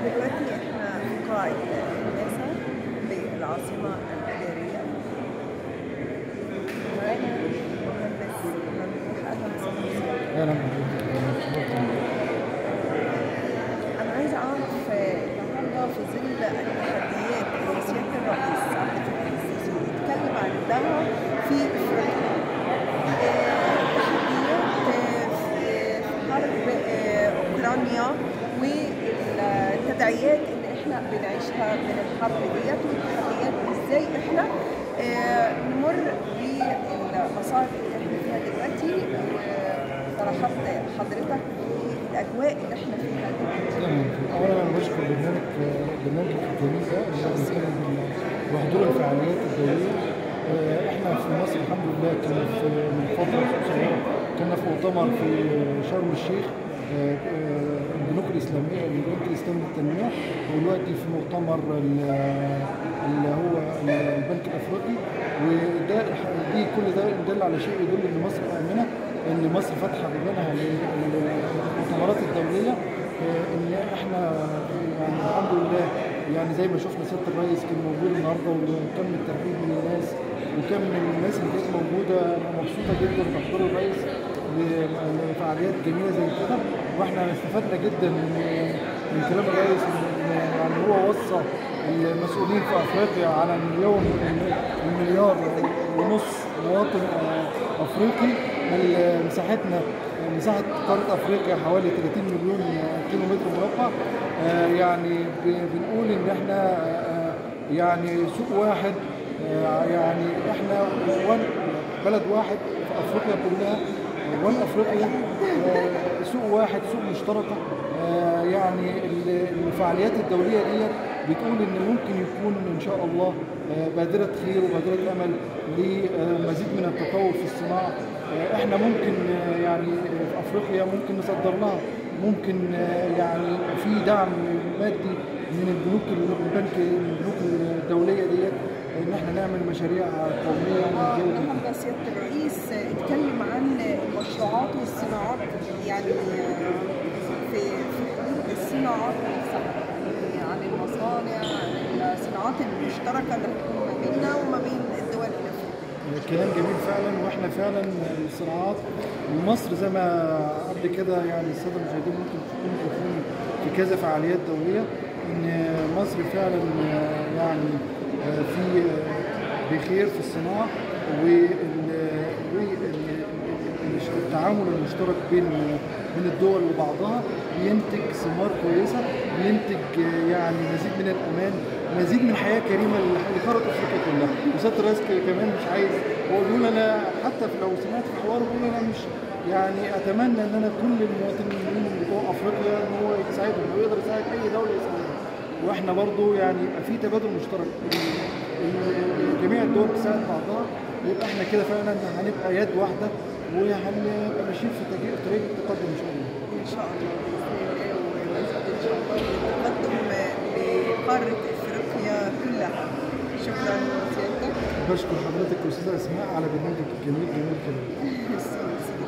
دلوقتي احنا في قاعة الناسا بالعاصمة الإدارية معانا مهندس ممدوح أهلا وسهلا اهلا بحضرتك أنا عايزة أعرف آه، النهاردة في ظل التحديات اللي سيادة الرئيس عبد الفتاح السيسي اتكلم عندها في أفريقيا آه، التحديات آه، في في حرب آه، أوكرانيا والتداعيات اللي احنا بنعيشها من الحرب ديت والتحديات ازاي احنا آه، نمر بالمصاعب اللي احنا فيها دلوقتي وطرحت حضرتك بالاجواء اللي احنا فيها دلوقتي تمام اولا انا بشكر برنامج برنامج الجميل ده اللي هو بيتكلم بال- بحضور الفعاليات الدوليه آه، احنا في مصر الحمد لله كنا في من فتره قصيره كنا في مؤتمر في شرم الشيخ آه، آه، البنوك الاسلاميه البنك الاسلامي للتنميه ودلوقتي في مؤتمر ال- اللي هو البنك الافريقي وده دي كل ده يدل على شيء يدل ان مصر امنه ان مصر فاتحه بيبانها للمؤتمرات الدوليه آه، ان احنا يعني الحمد لله يعني زي ما شفنا سياده الرئيس كان موجود النهارده وكم الترحيب من الناس وكم من الناس اللي كانت موجوده أنا مبسوطه جدا بحضور الرئيس لفعاليات جميله زي كده واحنا استفدنا جدا من من كلام الرئيس إن- إن يعني هو وصى المسؤولين في افريقيا على مليون المليار ونص مواطن آه، افريقي من مساحتنا مساحه قاره افريقيا حوالي 30 مليون كيلو متر مربع آه، يعني ب- بنقول ان احنا آه، يعني سوق واحد آه، يعني احنا وان- بلد واحد في افريقيا كلها وان افريقيا آه، سوق واحد سوق مشتركه آه، يعني ال- الفعاليات الدوليه دي بتقول ان ممكن يكون ان شاء الله آه، بادره خير وبادره امل لمزيد من التطور في الصناعه آه، احنا ممكن آه، يعني في افريقيا ممكن نصدر لها ممكن آه، يعني في دعم مادي من البنوك البنك البنوك الدوليه ديت ان احنا نعمل مشاريع قوميه ونزود النهارده سياده الرئيس اتكلم عن المشروعات والصناعات يعني في في حدود الصناعات نفسها يعني عن المصانع عن الصناعات المشتركه اللي هتكون ما بيننا وما بين الدول الافريقيه كلام جميل فعلا واحنا فعلا الصناعات ومصر زي ما قبل كده يعني الساده المشاهدين ممكن تكونوا شايفين في كذا فعاليات دوليه ان مصر فعلا يعني في بخير في الصناعه والتعامل المشترك بين بين الدول وبعضها بينتج ثمار كويسه بينتج يعني مزيد من الامان مزيد من حياه كريمه لقاره افريقيا كلها وسياده الرئيس كمان مش عايز هو بيقول انا حتى لو سمعت في حواره بيقول انا مش يعني اتمنى ان انا كل المواطنين بتوع افريقيا ان هو يساعدهم لو يقدر يساعد اي دوله يساعدهم واحنا برضو يعني يبقى في تبادل مشترك ال- جميع الدول تساعد بعضها يبقى احنا كده فعلا هنبقى يد واحده وهنبقى ماشيين في طريق طريق التقدم ان شاء الله ان شاء الله باذن الله ونسعد ان شاء الله بالتقدم لقاره افريقيا كلها شكرا سيادتك بشكر حضرتك استاذه اسماء على برنامجك الجميل جميل كده سيدي